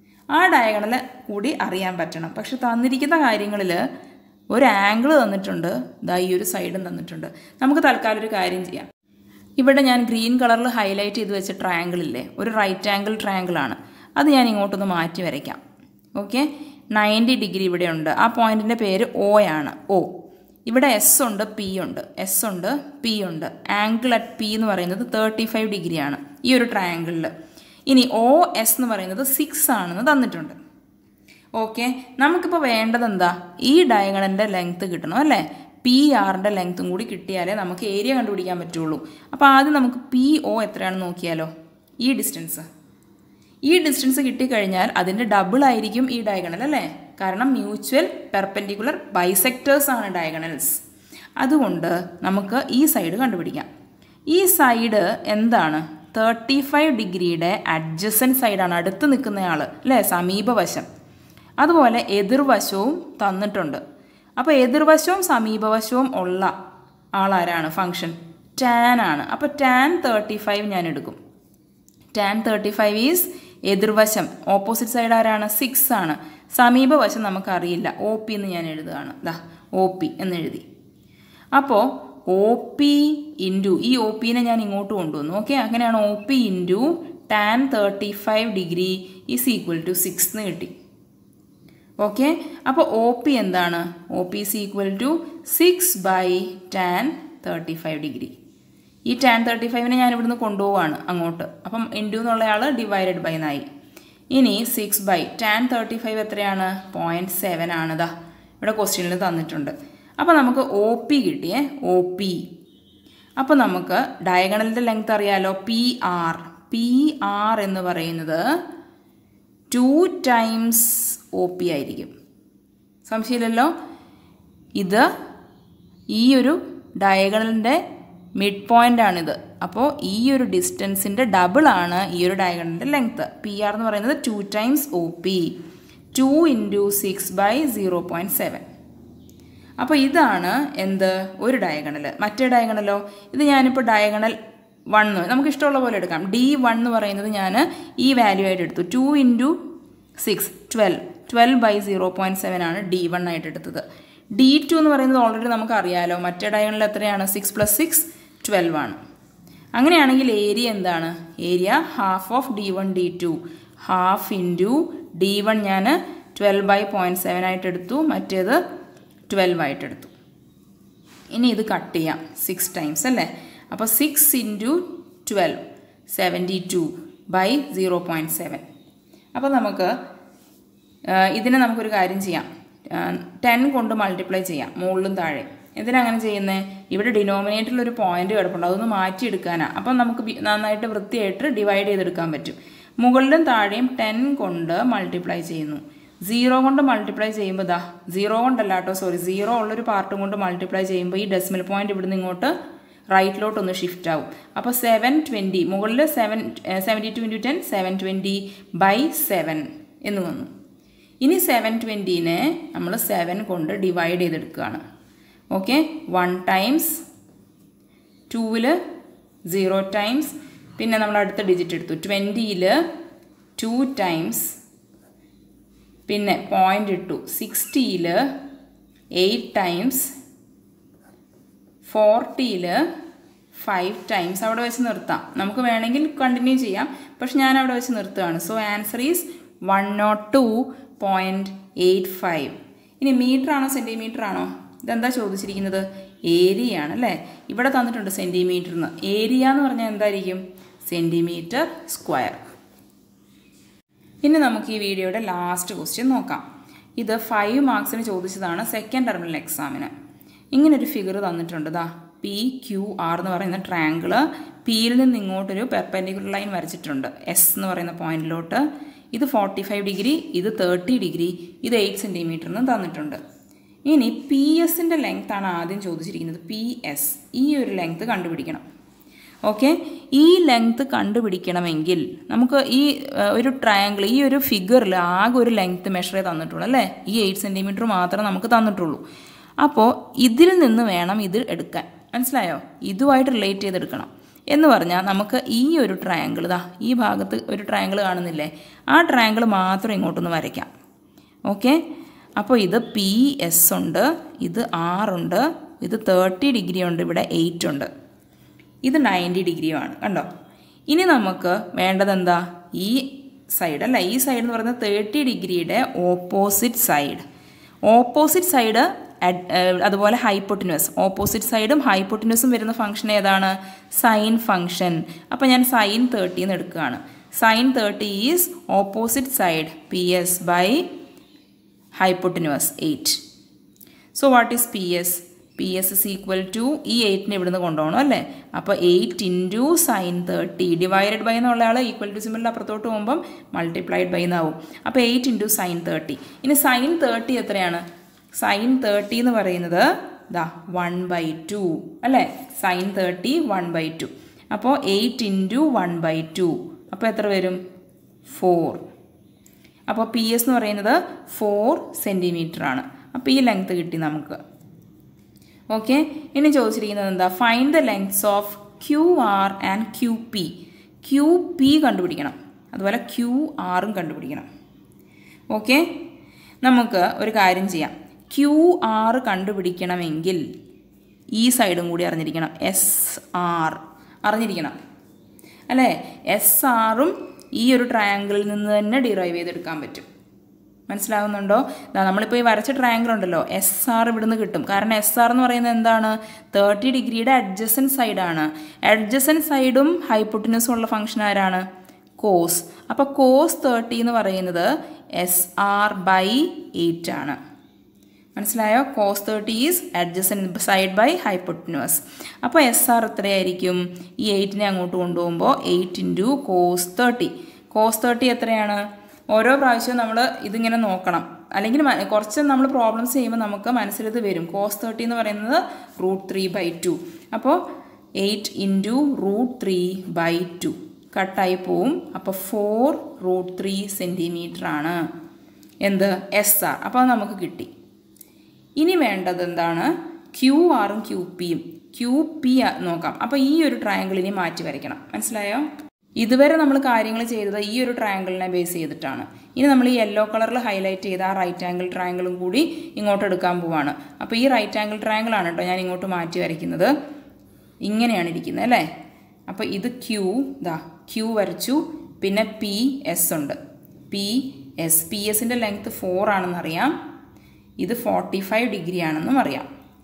ആ ഡയഗണൽ കൂടി അറിയാൻ പറ്റണം പക്ഷെ തന്നിരിക്കുന്ന കാര്യങ്ങളിൽ ഒരു ആംഗിൾ തന്നിട്ടുണ്ട് ദാ ഈ ഒരു സൈഡും തന്നിട്ടുണ്ട് നമുക്ക് തൽക്കാലം ഒരു കാര്യം ചെയ്യാം ഇവിടെ ഞാൻ ഗ്രീൻ കളറിൽ ഹൈലൈറ്റ് ചെയ്ത് വെച്ച ട്രയാങ്കിൾ ഇല്ലേ ഒരു റൈറ്റ് ആംഗിൾ ട്രയാങ്കിൾ ആണ് അത് ഞാൻ ഇങ്ങോട്ടൊന്ന് മാറ്റി വരയ്ക്കാം ഓക്കെ നയൻറ്റി ഡിഗ്രി ഇവിടെ ഉണ്ട് ആ പോയിന്റിൻ്റെ പേര് ഒ ആണ് ഒ ഇവിടെ എസ് ഉണ്ട് പി ഉണ്ട് എസ് ഉണ്ട് പി ഉണ്ട് ആംഗിൾ അറ്റ് പി എന്ന് പറയുന്നത് തേർട്ടി ഫൈവ് ഡിഗ്രിയാണ് ഈ ഒരു ട്രയാങ്കിളിൽ ഇനി ഒ എസ് എന്ന് പറയുന്നത് സിക്സ് ആണെന്ന് തന്നിട്ടുണ്ട് ഓക്കെ നമുക്കിപ്പോൾ വേണ്ടത് എന്താ ഈ ഡയഗണലിൻ്റെ ലെങ്ത്ത് കിട്ടണം അല്ലേ പി ആറിൻ്റെ ലെങ്ത്തും കൂടി കിട്ടിയാലേ നമുക്ക് ഏരിയ കണ്ടുപിടിക്കാൻ പറ്റുള്ളൂ അപ്പോൾ ആദ്യം നമുക്ക് പി ഒ എത്രയാണെന്ന് നോക്കിയാലോ ഈ ഡിസ്റ്റൻസ് ഈ ഡിസ്റ്റൻസ് കിട്ടിക്കഴിഞ്ഞാൽ അതിൻ്റെ ഡബിൾ ആയിരിക്കും ഈ ഡയഗണൽ അല്ലേ കാരണം മ്യൂച്വൽ പെർപെൻഡിക്കുലർ ബൈസെക്ടേഴ്സ് ആണ് ഡയഗണൽസ് അതുകൊണ്ട് നമുക്ക് ഈ സൈഡ് കണ്ടുപിടിക്കാം ഈ സൈഡ് എന്താണ് തേർട്ടി ഫൈവ് ഡിഗ്രിയുടെ അഡ്ജസൻ സൈഡാണ് അടുത്ത് നിൽക്കുന്നയാൾ അല്ലേ സമീപവശം അതുപോലെ എതിർവശവും തന്നിട്ടുണ്ട് അപ്പോൾ എതിർവശവും സമീപവശവും ഉള്ള ആളാരാണ് ഫങ്ഷൻ ടാൻ ആണ് അപ്പോൾ ടാൻ തേർട്ടി ഫൈവ് ഞാൻ എടുക്കും ടാൻ തേർട്ടി ഫൈവ് ഈസ് എതിർവശം ഓപ്പോസിറ്റ് സൈഡ് ആരാണ് സിക്സ് ആണ് സമീപവശം നമുക്കറിയില്ല ഒ പി എന്ന് ഞാൻ എഴുതുകയാണ് ദാ ഒ പി എന്ന് എഴുതി അപ്പോൾ ഒ പി ഇൻറ്റു ഈ ഒ പിനെ ഞാൻ ഇങ്ങോട്ട് കൊണ്ടുവന്നു ഓക്കെ അങ്ങനെയാണ് O P into tan thirty five degree is equal to six എന്ന് കിട്ടി ഓക്കെ അപ്പോൾ ഒ പി എന്താണ് O P is equal to six by tan thirty five degree ഈ ടാൻ തേർട്ടി ഫൈവിനെ ഞാൻ ഇവിടുന്ന് കൊണ്ടുപോവാണ് അങ്ങോട്ട് അപ്പം ഇൻഡു എന്നുള്ളയാൾ ഡിവൈഡഡ് ബൈ എന്നായി ഇനി six by tan thirty five എത്രയാണ് പോയിൻറ്റ് സെവൻ ആണ് ദാ ഇവിടെ ക്വസ്റ്റ്യനിൽ തന്നിട്ടുണ്ട് അപ്പോൾ നമുക്ക് ഒ പി കിട്ടിയേ ഒ പി അപ്പോൾ നമുക്ക് ഡയഗണലിൻ്റെ ലെങ്ത് അറിയാലോ പി ആർ പി ആർ എന്ന് പറയുന്നത് ടു ടൈംസ് ഒ പി ആയിരിക്കും സംശയമില്ലല്ലോ ഇത് ഈ ഒരു ഡയഗണലിൻ്റെ മിഡ് പോയിൻ്റ് ആണിത് അപ്പോൾ ഈ ഒരു ഡിസ്റ്റൻസിൻ്റെ ഡബിൾ ആണ് ഈ ഒരു ഡയഗണലിൻ്റെ ലെങ്ത്ത് പി ആർ എന്ന് പറയുന്നത് two times O P two into six by zero point seven അപ്പോൾ ഇതാണ് എന്ത് ഒരു ഡയഗണൽ മറ്റേ ഡയഗണലോ ഇത് ഞാനിപ്പോൾ ഡയഗണൽ വൺ നമുക്ക് ഇഷ്ടമുള്ള പോലെ എടുക്കാം ഡി വൺ എന്ന് പറയുന്നത് ഞാൻ ഈ വാല്യൂ ആയിട്ട് എടുത്തു two into six twelve twelve by zero point seven ആണ് ഡി വൺ ആയിട്ട് എടുത്തത് ഡി ടു എന്ന് പറയുന്നത് ഓൾറെഡി നമുക്ക് അറിയാലോ മറ്റേ ഡയഗണൽ എത്രയാണ് സിക്സ് പ്ലസ് സിക്സ് ട്വൽവ് ആണ് അങ്ങനെയാണെങ്കിൽ ഏരിയ എന്താണ് area half of D one D two half into D one ഞാൻ ട്വൽവ് ബൈ പോയിൻറ്റ് സെവൻ ആയിട്ട് എടുത്തു മറ്റേത് ട്വൽവ് ആയിട്ട് എടുത്തു ഇനി ഇത് കട്ട് ചെയ്യാം സിക്സ് ടൈംസ് അല്ലേ അപ്പോൾ six into twelve seventy two by zero point seven അപ്പോൾ നമുക്ക് ഇതിനെ നമുക്കൊരു കാര്യം ചെയ്യാം ടെൻ കൊണ്ട് മൾട്ടിപ്ലൈ ചെയ്യാം മുകളിലും താഴെ എന്തിനാ അങ്ങനെ ചെയ്യുന്നത് ഇവിടെ ഡിനോമിനേറ്ററിൽ ഒരു പോയിന്റ് കിടപ്പുണ്ട് അതൊന്ന് മാറ്റിയെടുക്കാനാണ് അപ്പം നമുക്ക് നന്നായിട്ട് വൃത്തിയായിട്ട് ഡിവൈഡ് ചെയ്തെടുക്കാൻ പറ്റും മുകളിലും താഴെയും ടെൻ കൊണ്ട് മൾട്ടിപ്ലൈ ചെയ്യുന്നു സീറോ കൊണ്ട് മൾട്ടിപ്ലൈ ചെയ്യുമ്പോൾ ദാ സീറോ കൊണ്ടല്ല കേട്ടോ സോറി സീറോ ഉള്ളൊരു പാർട്ടും കൊണ്ട് മൾട്ടിപ്ലൈ ചെയ്യുമ്പോൾ ഈ ഡെസിമൽ പോയിന്റ് ഇവിടുന്ന് ഇങ്ങോട്ട് റൈറ്റിലോട്ടൊന്ന് ഷിഫ്റ്റ് ആവും അപ്പോൾ സെവൻ ട്വൻറ്റി മുകളിൽ seven seventy two into ten seven twenty by seven എന്ന് വന്നു ഇനി സെവൻ ട്വൻറ്റീനെ നമ്മൾ സെവൻ കൊണ്ട് ഡിവൈഡ് ചെയ്തെടുക്കുകയാണ് ഓക്കെ വൺ ടൈംസ് ടൂവിൽ സീറോ ടൈംസ് പിന്നെ നമ്മൾ അടുത്ത ഡിജിറ്റ് എടുത്തു ട്വൻറ്റിയിൽ ടു ടൈംസ് പിന്നെ പോയിൻ്റ് ഇട്ടു സിക്സ്റ്റിയിൽ എയ്റ്റ് ടൈംസ് ഫോർട്ടിയിൽ ഫൈവ് ടൈംസ് അവിടെ വെച്ച് നിർത്താം നമുക്ക് വേണമെങ്കിൽ കണ്ടിന്യൂ ചെയ്യാം പക്ഷെ ഞാൻ അവിടെ വെച്ച് നിർത്തുകയാണ് so answer is one nought two point eight five ഇനി മീറ്റർ ആണോ സെൻറ്റിമീറ്റർ ആണോ ഇതെന്താ ചോദിച്ചിരിക്കുന്നത് ഏരിയ ആണ് അല്ലേ ഇവിടെ തന്നിട്ടുണ്ട് സെൻറ്റിമീറ്ററിന് ഏരിയ എന്ന് പറഞ്ഞാൽ എന്തായിരിക്കും സെൻറ്റിമീറ്റർ സ്ക്വയർ ഇനി നമുക്ക് ഈ വീഡിയോയുടെ ലാസ്റ്റ് ക്വസ്റ്റ്യൻ നോക്കാം ഇത് ഫൈവ് മാർക്സിന് ചോദിച്ചതാണ് സെക്കൻഡ് ടെർമിനൽ എക്സാമിന് ഇങ്ങനൊരു ഫിഗർ തന്നിട്ടുണ്ട് ദാ പി ക്യു ആർ എന്ന് പറയുന്ന ട്രയാങ്കിള് പിയിൽ നിന്ന് ഇങ്ങോട്ടൊരു പെർപെൻഡിക്കുലർ ലൈൻ വരച്ചിട്ടുണ്ട് എസ് എന്ന് പറയുന്ന പോയിന്റിലോട്ട് ഇത് ഫോർട്ടി ഫൈവ് ഡിഗ്രി ഇത് തേർട്ടി ഡിഗ്രി ഇത് എയ്റ്റ് സെൻറ്റിമീറ്ററിന് തന്നിട്ടുണ്ട് ഇനി പി എസിൻ്റെ ലെങ്ത് ആണ് ആദ്യം ചോദിച്ചിരിക്കുന്നത് പി എസ് ഈ ഒരു ലെങ്ത് കണ്ടുപിടിക്കണം ഓക്കെ ഈ ലെങ്ത് കണ്ടുപിടിക്കണമെങ്കിൽ നമുക്ക് ഈ ഒരു ട്രയാങ്കിൾ ഈ ഒരു ഫിഗറിൽ ആകെ ഒരു ലെങ്ത് മെഷർ തന്നിട്ടുള്ളൂ അല്ലേ ഈ എയ്റ്റ് സെൻറ്റിമീറ്റർ മാത്രമേ നമുക്ക് തന്നിട്ടുള്ളൂ അപ്പോൾ ഇതിൽ നിന്ന് വേണം ഇത് എടുക്കാൻ മനസ്സിലായോ ഇതുമായിട്ട് റിലേറ്റ് ചെയ്തെടുക്കണം എന്ന് പറഞ്ഞാൽ നമുക്ക് ഈ ഒരു ട്രയാങ്കിൾ ഇതാ ഈ ഭാഗത്ത് ഒരു ട്രയാങ്കിൾ കാണുന്നില്ലേ ആ ട്രയാങ്കിൾ മാത്രം ഇങ്ങോട്ടൊന്ന് വരയ്ക്കാം ഓക്കെ അപ്പോൾ ഇത് പി എസ് ഉണ്ട് ഇത് ആറുണ്ട് ഇത് തേർട്ടി ഡിഗ്രി ഉണ്ട് ഇവിടെ എയ്റ്റ് ഉണ്ട് ഇത് നയൻറ്റി ഡിഗ്രിയുമാണ് കണ്ടോ ഇനി നമുക്ക് വേണ്ടത് എന്താ ഈ സൈഡ് അല്ല ഈ സൈഡ് എന്ന് പറയുന്നത് തേർട്ടി ഡിഗ്രിയുടെ ഓപ്പോസിറ്റ് സൈഡ് ഓപ്പോസിറ്റ് സൈഡ് അതുപോലെ ഹൈപ്പൊട്ടിനുവസ് ഓപ്പോസിറ്റ് സൈഡും ഹൈപ്പൊട്ടിനുവസും വരുന്ന ഫംഗ്ഷൻ ഏതാണ് സൈൻ ഫംഗ്ഷൻ അപ്പോൾ ഞാൻ സൈൻ തേർട്ടി എന്ന് എടുക്കുകയാണ് sine thirty is opposite side P S by hypotenuse eight so what is P S P S is equal to ഈ എയ്റ്റിനെ ഇവിടുന്ന് കൊണ്ടുപോകണം അല്ലേ അപ്പോൾ eight into sine thirty divided by എന്നുള്ള ആൾ ഈക്വൽ ടു സിമ്പിളിൻ്റെ അപ്പുറത്തോട്ട് പോകുമ്പം മൾട്ടിപ്ലൈഡ് ബൈ എന്നാവും അപ്പോൾ എയ്റ്റ് ഇൻറ്റു സൈൻ തേർട്ടി ഇനി സൈൻ തേർട്ടി എത്രയാണ് സൈൻ തേർട്ടി എന്ന് പറയുന്നത് ദാ വൺ ബൈ ടു അല്ലേ sine thirty one by two അപ്പോൾ eight into one by two അപ്പോൾ എത്ര വരും ഫോർ അപ്പോൾ പി എസ് എന്ന് പറയുന്നത് ഫോർ സെൻറ്റിമീറ്റർ ആണ് അപ്പോൾ ഈ ലെങ്ത് കിട്ടി നമുക്ക് ഓക്കെ ഇനി ചോദിച്ചിരിക്കുന്നത് എന്താ find the lengths of Q R and Q P Q P കണ്ടുപിടിക്കണം അതുപോലെ ക്യു ആറും കണ്ടുപിടിക്കണം ഓക്കെ നമുക്ക് ഒരു കാര്യം ചെയ്യാം ക്യു ആർ കണ്ടുപിടിക്കണമെങ്കിൽ ഈ സൈഡും കൂടി അറിഞ്ഞിരിക്കണം എസ് ആർ അറിഞ്ഞിരിക്കണം അല്ലേ എസ് ആറും ഈ ഒരു ട്രയാങ്കിളിൽ നിന്ന് തന്നെ ഡിറൈവ് ചെയ്തെടുക്കാൻ പറ്റും മനസ്സിലാവുന്നുണ്ടോ നമ്മളിപ്പോൾ ഈ വരച്ച ട്രയാങ്കിൾ ഉണ്ടല്ലോ എസ് ആർ ഇവിടുന്ന് കിട്ടും കാരണം എസ് ആർ എന്ന് പറയുന്നത് എന്താണ് തേർട്ടി ഡിഗ്രിയുടെ അഡ്ജസൻ സൈഡാണ് അഡ്ജസൻ സൈഡും ഹൈപ്പൊട്ടിനസും ഉള്ള ഫംഗ്ഷൻ ആരാണ് കോസ് അപ്പോൾ കോസ് തേർട്ടി എന്ന് പറയുന്നത് എസ് ആർ ബൈ എയ്റ്റ് ആണ് മനസ്സിലായോ cos thirty is adjacent side by hypotenuse അപ്പോൾ എസ് ആർ എത്രയായിരിക്കും ഈ എയ്റ്റിനെ അങ്ങോട്ട് കൊണ്ടുപോകുമ്പോൾ eight into cos thirty cos thirty എത്രയാണ് ഓരോ പ്രാവശ്യവും നമ്മൾ ഇതിങ്ങനെ നോക്കണം അല്ലെങ്കിൽ കുറച്ച് നമ്മൾ പ്രോബ്ലംസ് ചെയ്യുമ്പോൾ നമുക്ക് മനസ്സിലിത് വരും കോസ് തേർട്ടി എന്ന് പറയുന്നത് റൂട്ട് ത്രീ ബൈ ടു അപ്പോൾ eight into root three by two കട്ടായി പോവും അപ്പോൾ ഫോർ റൂട്ട് ത്രീ സെൻറ്റിമീറ്റർ ആണ് എന്ത് എസ് ആർ അപ്പോൾ അത് നമുക്ക് കിട്ടി ഇനി വേണ്ടത് എന്താണ് ക്യു ആറും ക്യു പിയും ക്യു പി നോക്കാം അപ്പോൾ ഈ ഒരു ട്രയാങ്കിളിനെ മാറ്റി വരയ്ക്കണം മനസ്സിലായോ ഇതുവരെ നമ്മൾ കാര്യങ്ങൾ ചെയ്തത് ഈ ഒരു ട്രയാങ്കിളിനെ ബേസ് ചെയ്തിട്ടാണ് ഇനി നമ്മൾ ഈ യെല്ലോ കളറിൽ ഹൈലൈറ്റ് ചെയ്ത ആ റൈറ്റ് ആംഗിൾ ട്രയാങ്കിളും കൂടി ഇങ്ങോട്ട് എടുക്കാൻ പോവാണ് അപ്പോൾ ഈ റൈറ്റ് ആംഗിൾ ട്രയാങ്കിൾ ആണ് കേട്ടോ ഞാൻ ഇങ്ങോട്ട് മാറ്റി വരയ്ക്കുന്നത് ഇങ്ങനെയാണ് ഇരിക്കുന്നത് അല്ലേ അപ്പോൾ ഇത് ക്യൂ ദാ ക്യൂ വരച്ചു പിന്നെ പി എസ് ഉണ്ട് പി എസ് പി എസിൻ്റെ ലെങ്ത് ഫോർ ആണെന്നറിയാം ഇത് ഫോർട്ടി ഫൈവ് ഡിഗ്രി ആണെന്നും അറിയാം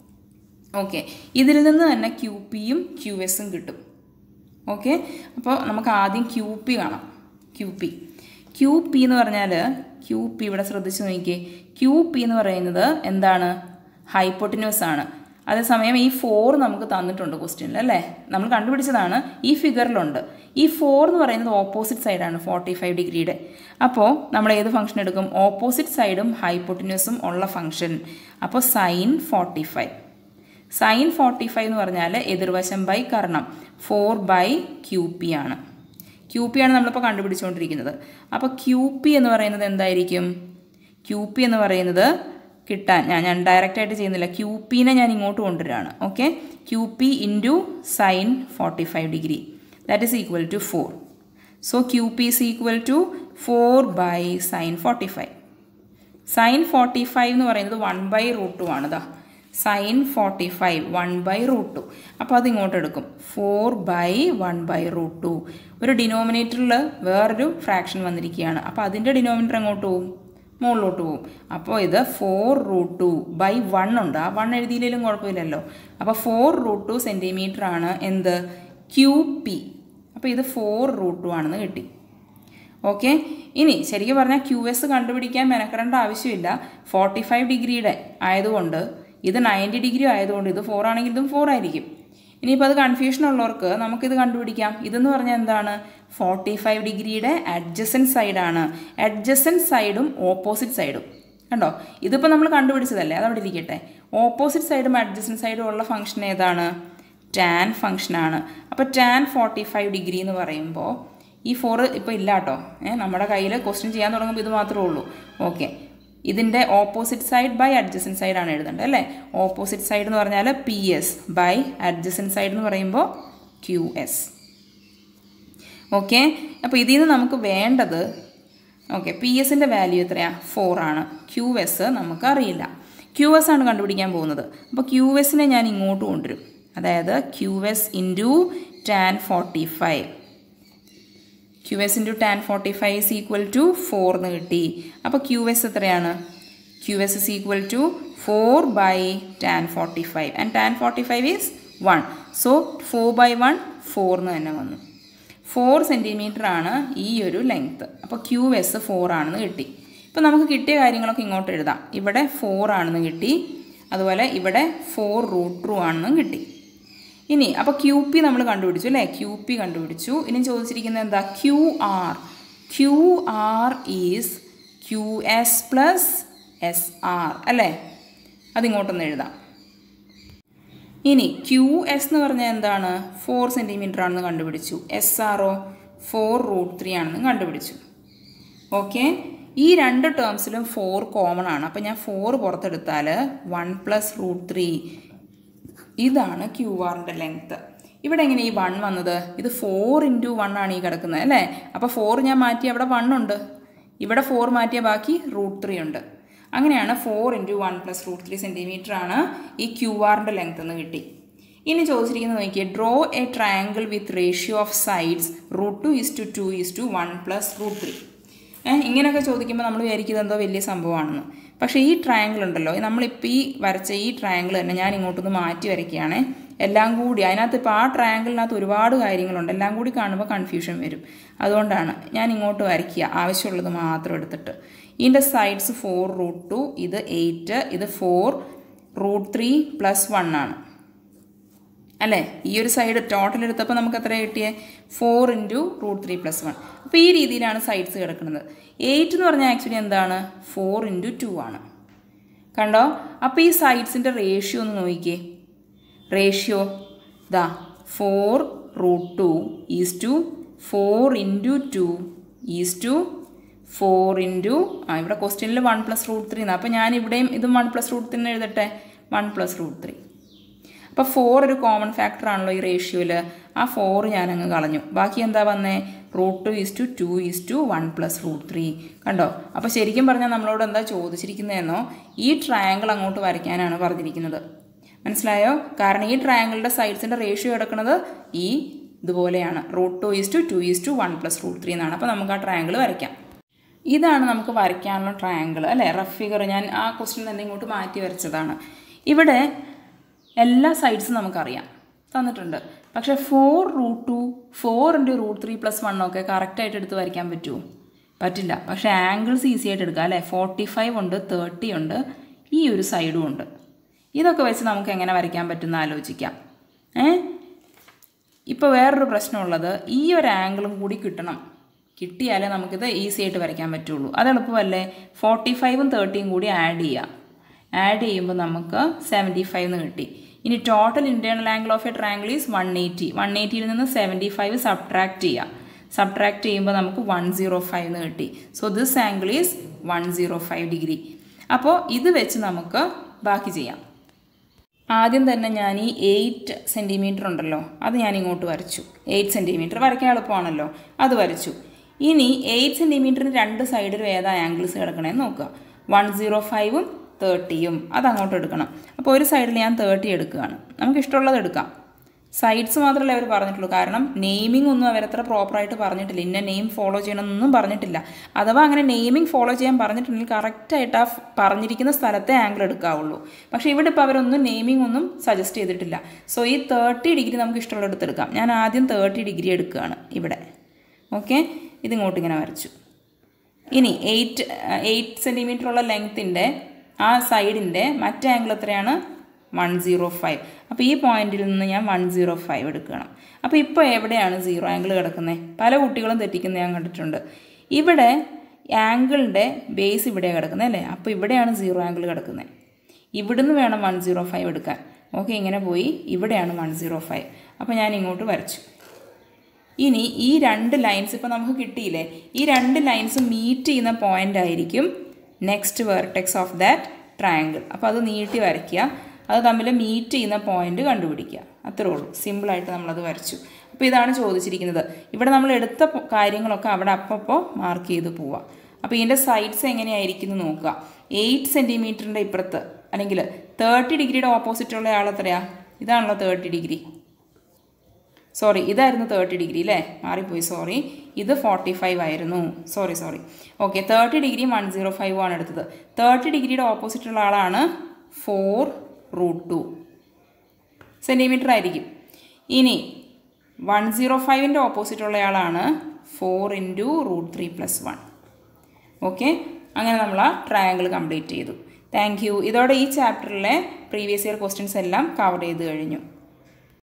ഓക്കെ ഇതിൽ നിന്ന് തന്നെ ക്യു പിയും ക്യു എസും കിട്ടും ഓക്കെ അപ്പോൾ നമുക്ക് ആദ്യം ക്യു പി കാണാം ക്യു പി ക്യു പി എന്ന് പറഞ്ഞാൽ ക്യു പി ഇവിടെ ശ്രദ്ധിച്ച് നോക്കിയേ ക്യു പി എന്ന് പറയുന്നത് എന്താണ് ഹൈപ്പൊട്ടിന്യൂസ് ആണ് അതേസമയം ഈ ഫോർ നമുക്ക് തന്നിട്ടുണ്ട് ക്വസ്റ്റ്യനിൽ അല്ലേ നമ്മൾ കണ്ടുപിടിച്ചതാണ് ഈ ഫിഗറിലുണ്ട് ഈ ഫോർ എന്ന് പറയുന്നത് ഓപ്പോസിറ്റ് സൈഡാണ് ഫോർട്ടി ഫൈവ് ഡിഗ്രിയുടെ അപ്പോൾ നമ്മൾ ഏത് ഫംഗ്ഷൻ എടുക്കും ഓപ്പോസിറ്റ് സൈഡും ഹൈപ്പൊട്ടിന്യൂസും ഉള്ള ഫംഗ്ഷൻ അപ്പോൾ sine forty five sine forty five എന്ന് പറഞ്ഞാൽ എതിർവശം ബൈ കർണം ഫോർ ബൈ ക്യൂ പി ആണ് ക്യൂ പി ആണ് നമ്മളിപ്പോൾ കണ്ടുപിടിച്ചുകൊണ്ടിരിക്കുന്നത് അപ്പോൾ ക്യൂ പി എന്ന് പറയുന്നത് എന്തായിരിക്കും ക്യൂ പി എന്ന് പറയുന്നത് കിട്ടാൻ ഞാൻ ഞാൻ ഡയറക്റ്റ് ആയിട്ട് ചെയ്യുന്നില്ല ക്യൂ പിനെ ഞാൻ ഇങ്ങോട്ട് കൊണ്ടുവരികയാണ് okay Q P into sine forty five degree that is equal to four so Q P is equal to four by sine forty five sine forty five എന്ന് പറയുന്നത് വൺ ബൈ റൂട്ട് ടു ആണ് ഇതാ sine forty five one by root two അപ്പോൾ അത് ഇങ്ങോട്ട് എടുക്കും four by one by root two ഒരു ഡിനോമിനേറ്ററിൽ വേറൊരു ഫ്രാക്ഷൻ വന്നിരിക്കുകയാണ് അപ്പോൾ അതിൻ്റെ ഡിനോമിനേറ്റർ എങ്ങോട്ട് പോകും മുകളിലോട്ട് പോകും അപ്പോൾ ഇത് four root two by one ഉണ്ട് ആ വൺ എഴുതിയില്ലെങ്കിലും കുഴപ്പമില്ലല്ലോ അപ്പോൾ ഫോർ റൂട്ട് ടു സെൻറ്റിമീറ്റർ ആണ് എന്ത് ക്യൂ പി അപ്പോൾ ഇത് ഫോർ റൂട്ട് ടു ആണെന്ന് കിട്ടി ഓക്കെ ഇനി ശരിക്കും പറഞ്ഞാൽ ക്യു എസ് കണ്ടുപിടിക്കാൻ മെനക്കെടേണ്ട ആവശ്യമില്ല ഫോർട്ടി ഫൈവ് ഡിഗ്രിയുടെ ആയതുകൊണ്ട് ഇത് നയൻറ്റി ഡിഗ്രി ആയതുകൊണ്ട് ഇത് ഫോർ ആണെങ്കിൽ ഇതും ഫോർ ആയിരിക്കും ഇനിയിപ്പോൾ അത് കൺഫ്യൂഷൻ ഉള്ളവർക്ക് നമുക്കിത് കണ്ടുപിടിക്കാം ഇതെന്ന് പറഞ്ഞാൽ എന്താണ് ഫോർട്ടി ഫൈവ് ഡിഗ്രിയുടെ അഡ്ജസൻ സൈഡാണ് അഡ്ജസൻ സൈഡും ഓപ്പോസിറ്റ് സൈഡും കണ്ടോ ഇതിപ്പോൾ നമ്മൾ കണ്ടുപിടിച്ചതല്ലേ അതവിടെ ഇരിക്കട്ടെ ഓപ്പോസിറ്റ് സൈഡും അഡ്ജസൻ സൈഡും ഉള്ള ഫംഗ്ഷൻ ഏതാണ് ടാൻ ഫംഗ്ഷനാണ് അപ്പോൾ ടാൻ ഫോർട്ടി ഫൈവ് ഡിഗ്രി എന്ന് പറയുമ്പോൾ ഈ ഫോർ ഇപ്പോൾ ഇല്ല കേട്ടോ ഏഹ് നമ്മുടെ കയ്യിൽ ക്വസ്റ്റ്യൻ ചെയ്യാൻ തുടങ്ങുമ്പോൾ ഇത് മാത്രമേ ഉള്ളൂ ഓക്കെ ഇതിൻ്റെ opposite side by adjacent side ആണ് എഴുതേണ്ടത് അല്ലേ ഓപ്പോസിറ്റ് സൈഡ് എന്ന് പറഞ്ഞാൽ P S by adjacent side എന്ന് പറയുമ്പോൾ ക്യു എസ് ഓക്കെ അപ്പോൾ ഇതിൽ നിന്ന് നമുക്ക് വേണ്ടത് ഓക്കെ പി എസിൻ്റെ വാല്യൂ എത്രയാണ് ഫോർ ആണ് ക്യു എസ് നമുക്ക് അറിയില്ല ക്യു എസ് ആണ് കണ്ടുപിടിക്കാൻ പോകുന്നത് അപ്പോൾ ക്യു എസിനെ ഞാൻ ഇങ്ങോട്ട് കൊണ്ടുവരും അതായത് Q S into tan forty five Q S into tan forty five is equal to four എന്ന് കിട്ടി അപ്പോൾ ക്യു എസ് എത്രയാണ് Q S is equal to four by tan forty five and tan forty five is one so four by one four എന്ന് തന്നെ വന്നു four centimetre ആണ് ഈ ഒരു ലെങ്ത്ത് അപ്പോൾ ക്യു എസ് ഫോർ ആണെന്ന് കിട്ടി ഇപ്പോൾ നമുക്ക് കിട്ടിയ കാര്യങ്ങളൊക്കെ ഇങ്ങോട്ട് എഴുതാം ഇവിടെ ഫോർ ആണെന്ന് കിട്ടി അതുപോലെ ഇവിടെ ഫോർ റൂട്ട് ടു ആണെന്നും കിട്ടി ഇനി അപ്പോൾ ക്യു പി നമ്മൾ കണ്ടുപിടിച്ചു അല്ലേ ക്യു പി കണ്ടുപിടിച്ചു ഇനി ചോദിച്ചിരിക്കുന്നത് എന്താ Q R Q R is Q S plus S R അല്ലേ അതിങ്ങോട്ടൊന്ന് എഴുതാം ഇനി ക്യു എസ് എന്ന് പറഞ്ഞാൽ എന്താണ് ഫോർ സെൻറ്റിമീറ്റർ ആണെന്ന് കണ്ടുപിടിച്ചു എസ് ആറോ ഫോർ റൂട്ട് ത്രീ ആണെന്ന് കണ്ടുപിടിച്ചു ഓക്കെ ഈ രണ്ട് ടേംസിലും ഫോർ കോമൺ ആണ് അപ്പം ഞാൻ ഫോർ പുറത്തെടുത്താൽ വൺ പ്ലസ് റൂട്ട് ത്രീ ഇതാണ് ക്യു ആറിൻ്റെ ലെങ്ത്ത് ഇവിടെ എങ്ങനെ ഈ വൺ വന്നത് ഇത് ഫോർ ഇൻറ്റു വൺ ആണ് ഈ കിടക്കുന്നത് അല്ലേ അപ്പോൾ ഫോർ ഞാൻ മാറ്റി അവിടെ വൺ ഉണ്ട് ഇവിടെ ഫോർ മാറ്റിയ ബാക്കി റൂട്ട് ത്രീ ഉണ്ട് അങ്ങനെയാണ് four into one plus root three centimetre ആണ് ഈ ക്യു ആറിൻ്റെ ലെങ്ത് എന്ന് കിട്ടി ഇനി ചോദിച്ചിരിക്കുന്നത് നോക്കിയേ draw a triangle with ratio of sides root two is two two is two one plus root three ഏഹ് ഇങ്ങനെയൊക്കെ ചോദിക്കുമ്പോൾ നമ്മൾ വിചാരിക്കുന്നത് എന്തോ വലിയ സംഭവമാണെന്ന് പക്ഷേ ഈ ട്രയാങ്കിൾ ഉണ്ടല്ലോ നമ്മളിപ്പോൾ ഈ വരച്ച ഈ ട്രയാങ്കിൾ തന്നെ ഞാൻ ഇങ്ങോട്ടൊന്ന് മാറ്റി വരയ്ക്കുകയാണേ എല്ലാം കൂടി അതിനകത്ത് ഇപ്പോൾ ആ ട്രയാങ്കിളിനകത്ത് ഒരുപാട് കാര്യങ്ങളുണ്ട് എല്ലാം കൂടി കാണുമ്പോൾ കൺഫ്യൂഷൻ വരും അതുകൊണ്ടാണ് ഞാൻ ഇങ്ങോട്ട് വരയ്ക്കുക ആവശ്യമുള്ളത് മാത്രം എടുത്തിട്ട് ഇതിൻ്റെ സൈഡ്സ് ഫോർ റൂട്ട് ടു ഇത് എയ്റ്റ് ഇത് four root three plus one ആണ് അല്ലേ ഈ ഒരു സൈഡ് ടോട്ടൽ എടുത്തപ്പോൾ നമുക്ക് എത്ര കിട്ടിയേ four into root three plus one അപ്പോൾ ഈ രീതിയിലാണ് സൈഡ്സ് കിടക്കുന്നത് എയ്റ്റ് എന്ന് പറഞ്ഞാൽ ആക്ച്വലി എന്താണ് ഫോർ ഇൻറ്റു ടു ആണ് കണ്ടോ അപ്പോൾ ഈ സൈഡ്സിൻ്റെ റേഷ്യോ ഒന്ന് നോക്കിക്കേ റേഷ്യോ ദാ four root two is two four into two is two four into ആ ഇവിടെ ക്വസ്റ്റ്യനിൽ വൺ പ്ലസ് റൂട്ട് ത്രീ അപ്പോൾ ഞാൻ ഇവിടെയും ഇതും വൺ പ്ലസ് റൂട്ട് ത്രീ എഴുതട്ടെ വൺ പ്ലസ് റൂട്ട് ത്രീ അപ്പോൾ ഫോർ ഒരു കോമൺ ഫാക്ടർ ആണല്ലോ ഈ റേഷ്യോയിൽ ആ ഫോർ ഞാനങ്ങ് കളഞ്ഞു ബാക്കി എന്താ വന്നേ root two is two two is two one plus root three കണ്ടോ അപ്പോൾ ശരിക്കും പറഞ്ഞാൽ നമ്മളോട് എന്താ ചോദിച്ചിരിക്കുന്നതെന്നോ ഈ ട്രയാങ്കിൾ അങ്ങോട്ട് വരയ്ക്കാനാണ് പറഞ്ഞിരിക്കുന്നത് മനസ്സിലായോ കാരണം ഈ ട്രയാങ്കിളിൻ്റെ സൈഡ്സിൻ്റെ റേഷ്യോ എടുക്കുന്നത് ഈ ഇതുപോലെയാണ് root two is two two is two one plus root three എന്നാണ് അപ്പോൾ നമുക്ക് ആ ട്രയാങ്കിൾ വരയ്ക്കാം ഇതാണ് നമുക്ക് വരയ്ക്കാനുള്ള ട്രയാങ്കിൾ അല്ലേ റഫ് ഫിഗർ ഞാൻ ആ ക്വസ്റ്റ്യൻ തന്നെ ഇങ്ങോട്ട് മാറ്റി വരച്ചതാണ് ഇവിടെ എല്ലാ സൈഡ്സും നമുക്കറിയാം തന്നിട്ടുണ്ട് പക്ഷേ four root two four into root three plus one ഒക്കെ കറക്റ്റായിട്ട് എടുത്ത് വരയ്ക്കാൻ പറ്റുമോ പറ്റില്ല പക്ഷേ ആംഗിൾസ് ഈസി ആയിട്ട് എടുക്കാം അല്ലേ ഫോർട്ടി ഫൈവ് ഉണ്ട് തേർട്ടി ഉണ്ട് ഈ ഒരു സൈഡും ഉണ്ട് ഇതൊക്കെ വെച്ച് നമുക്ക് എങ്ങനെ വരയ്ക്കാൻ പറ്റുമെന്ന് ആലോചിക്കാം ഏ ഇപ്പോൾ വേറൊരു പ്രശ്നമുള്ളത് ഈ ഒരു ആംഗിളും കൂടി കിട്ടണം കിട്ടിയാലേ നമുക്കിത് ഈസി ആയിട്ട് വരയ്ക്കാൻ പറ്റുള്ളൂ അത് എളുപ്പമല്ലേ ഫോർട്ടി ഫൈവും തേർട്ടിയും കൂടി ആഡ് ചെയ്യാം ആഡ് ചെയ്യുമ്പോൾ നമുക്ക് സെവൻറ്റി ഫൈവ് എന്ന് കിട്ടി ഇനി total internal angle of a triangle is one eighty one എയ്റ്റിയിൽ നിന്ന് സെവൻറ്റി ഫൈവ് സബ്ട്രാക്ട് ചെയ്യാം സബ്ട്രാക്ട് ചെയ്യുമ്പോൾ നമുക്ക് വൺ സീറോ ഫൈവ് എന്ന് കിട്ടി so this angle is one zero five degree അപ്പോൾ ഇത് വെച്ച് നമുക്ക് ബാക്കി ചെയ്യാം ആദ്യം തന്നെ ഞാൻ ഈ എയ്റ്റ് സെൻറ്റിമീറ്റർ ഉണ്ടല്ലോ അത് ഞാൻ ഇങ്ങോട്ട് വരച്ചു എയ്റ്റ് സെൻറ്റിമീറ്റർ വരയ്ക്കാൻ എളുപ്പമാണല്ലോ അത് വരച്ചു ഇനി എയ്റ്റ് സെൻറ്റിമീറ്ററിന് രണ്ട് സൈഡിലും ഏതാ ആംഗിൾസ് കിടക്കണേന്ന് നോക്കുക വൺ സീറോ ഫൈവും തേർട്ടിയും അത് അങ്ങോട്ട് എടുക്കണം അപ്പോൾ ഒരു സൈഡിൽ ഞാൻ തേർട്ടി എടുക്കുകയാണ് നമുക്ക് ഇഷ്ടമുള്ളത് എടുക്കാം സൈഡ്സ് മാത്രമല്ലേ അവർ പറഞ്ഞിട്ടുള്ളൂ കാരണം നെയിമിംഗ് ഒന്നും അവരത്ര പ്രോപ്പറായിട്ട് പറഞ്ഞിട്ടില്ല ഇന്ന നെയിം ഫോളോ ചെയ്യണമെന്നൊന്നും പറഞ്ഞിട്ടില്ല അഥവാ അങ്ങനെ നെയിമിംഗ് ഫോളോ ചെയ്യാൻ പറഞ്ഞിട്ടുണ്ടെങ്കിൽ കറക്റ്റായിട്ട് ആ പറഞ്ഞിരിക്കുന്ന സ്ഥലത്തെ ആംഗിൾ എടുക്കാവുള്ളൂ പക്ഷേ ഇവിടെ ഇപ്പോൾ അവരൊന്നും നെയിമിംഗ് ഒന്നും സജസ്റ്റ് ചെയ്തിട്ടില്ല സോ ഈ തേർട്ടി ഡിഗ്രി നമുക്ക് ഇഷ്ടമുള്ള എടുത്തെടുക്കാം ഞാൻ ആദ്യം തേർട്ടി ഡിഗ്രി എടുക്കുകയാണ് ഇവിടെ ഓക്കെ ഇതിങ്ങോട്ട് ഇങ്ങനെ വരച്ചു ഇനി എയ്റ്റ് എയ്റ്റ് സെൻറ്റിമീറ്റർ ഉള്ള ലെങ്ത്തിൻ്റെ ആ സൈഡിൻ്റെ മറ്റേ ആംഗിൾ എത്രയാണ് വൺ സീറോ ഫൈവ് അപ്പോൾ ഈ പോയിന്റിൽ നിന്ന് ഞാൻ വൺ സീറോ ഫൈവ് എടുക്കണം അപ്പോൾ ഇപ്പോൾ എവിടെയാണ് സീറോ ആംഗിൾ കിടക്കുന്നത് പല കുട്ടികളും തെറ്റിക്കുന്നത് ഞാൻ കണ്ടിട്ടുണ്ട് ഇവിടെ ആംഗിളിൻ്റെ ബേസ് ഇവിടെയാണ് കിടക്കുന്നത് അല്ലേ അപ്പോൾ ഇവിടെയാണ് സീറോ ആംഗിൾ കിടക്കുന്നത് ഇവിടുന്ന് വേണം വൺ സീറോ ഫൈവ് എടുക്കാൻ ഓക്കെ ഇങ്ങനെ പോയി ഇവിടെയാണ് വൺ സീറോ ഫൈവ് അപ്പോൾ ഞാൻ ഇങ്ങോട്ട് വരച്ചു ഇനി ഈ രണ്ട് ലൈൻസ് ഇപ്പോൾ നമുക്ക് കിട്ടിയില്ലേ ഈ രണ്ട് ലൈൻസ് മീറ്റ് ചെയ്യുന്ന പോയിന്റ് ആയിരിക്കും next vertex of that triangle അപ്പോൾ അത് നീട്ടി വരയ്ക്കുക അത് തമ്മിൽ മീറ്റ് ചെയ്യുന്ന പോയിന്റ് കണ്ടുപിടിക്കുക അത്രേ ഉള്ളൂ സിമ്പിളായിട്ട് നമ്മളത് വരച്ചു അപ്പോൾ ഇതാണ് ചോദിച്ചിരിക്കുന്നത് ഇവിടെ നമ്മൾ എടുത്ത കാര്യങ്ങളൊക്കെ അവിടെ അപ്പപ്പോൾ മാർക്ക് ചെയ്ത് പോവുക അപ്പോൾ ഇതിൻ്റെ സൈഡ്സ് എങ്ങനെയായിരിക്കും എന്ന് നോക്കുക എയ്റ്റ് സെൻറ്റിമീറ്ററിൻ്റെ ഇപ്പുറത്ത് അല്ലെങ്കിൽ തേർട്ടി ഡിഗ്രിയുടെ ഓപ്പോസിറ്റുള്ള ആൾ എത്രയാ ഇതാണല്ലോ തേർട്ടി ഡിഗ്രി സോറി ഇതായിരുന്നു തേർട്ടി ഡിഗ്രി അല്ലേ മാറിപ്പോയി സോറി ഇത് ഫോർട്ടി ഫൈവ് ആയിരുന്നു sorry sorry okay thirty degree one zero five ആണ് എടുത്തത് തേർട്ടി ഡിഗ്രിയുടെ ഓപ്പോസിറ്റുള്ള ആളാണ് ഫോർ റൂട്ട് ടു സെൻറ്റിമീറ്റർ ആയിരിക്കും ഇനി വൺ സീറോ ഫൈവിൻ്റെ ഓപ്പോസിറ്റുള്ള ആളാണ് four into root three plus one okay അങ്ങനെ നമ്മൾ ആ ട്രയാങ്കിൾ കംപ്ലീറ്റ് ചെയ്തു താങ്ക് യു ഇതോടെ ഈ ചാപ്റ്ററിലെ പ്രീവിയസ് ഇയർ ക്വസ്റ്റ്യൻസ് എല്ലാം കവർ ചെയ്ത് കഴിഞ്ഞു